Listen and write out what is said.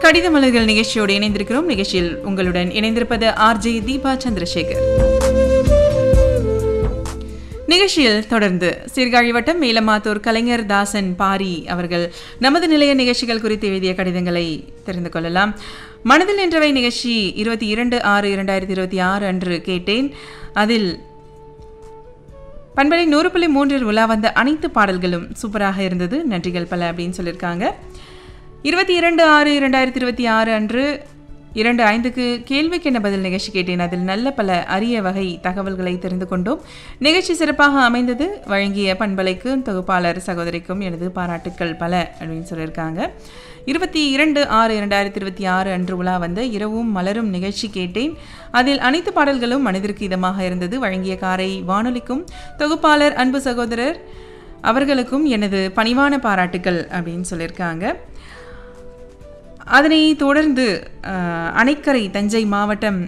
கடித மலர்கள் நிகழ்ச்சியோடு இணைந்திருக்கிறோம் நிகழ்ச்சியில் உங்களுடன் இணைந்திருப்பது ஆர்ஜே தீபா சந்திரசேகர் நிகழ்ச்சியில் தொடர்ந்து சீர்காழி வட்டம் மேலமாத்தூர் கலைஞர் தாசன் பாரி அவர்கள் நமது நிலைய நிகழ்ச்சிகள் குறித்து எழுதிய கடிதங்களை தெரிந்து கொள்ளலாம் மனதில் நின்றவை நிகழ்ச்சி இருபத்தி இரண்டு ஆறு இரண்டாயிரத்தி இருபத்தி ஆறு அன்று கேட்டேன் அதில் பண்பலை நூறு புள்ளி மூன்றில் உலா வந்த அனைத்து பாடல்களும் சூப்பராக இருந்தது நன்றிகள் பல அப்படின்னு சொல்லியிருக்காங்க இருபத்தி இரண்டு ஆறு இரண்டாயிரத்தி இருபத்தி ஆறு அன்று இரண்டு ஐந்துக்கு கேள்விக்கு என்ன பதில் நிகழ்ச்சி கேட்டேன் அதில் நல்ல பல அரிய வகை தகவல்களை தெரிந்து கொண்டோம் நிகழ்ச்சி சிறப்பாக அமைந்தது வழங்கிய பண்பலைக்கு தொகுப்பாளர் சகோதரிக்கும் எனது பாராட்டுக்கள் பல அப்படின்னு சொல்லியிருக்காங்க இருபத்தி இரண்டு ஆறு இரண்டாயிரத்தி இருபத்தி ஆறு அன்று உலா வந்த இரவும் மலரும் நிகழ்ச்சி கேட்டேன் அதில் அனைத்து பாடல்களும் மனதிற்கு இதமாக இருந்தது வழங்கிய காரை வானொலிக்கும் தொகுப்பாளர் அன்பு சகோதரர் அவர்களுக்கும் எனது பணிவான பாராட்டுக்கள் அப்படின்னு சொல்லியிருக்காங்க அதனை தொடர்ந்து அஹ், அணைக்கரை தஞ்சை மாவட்டம்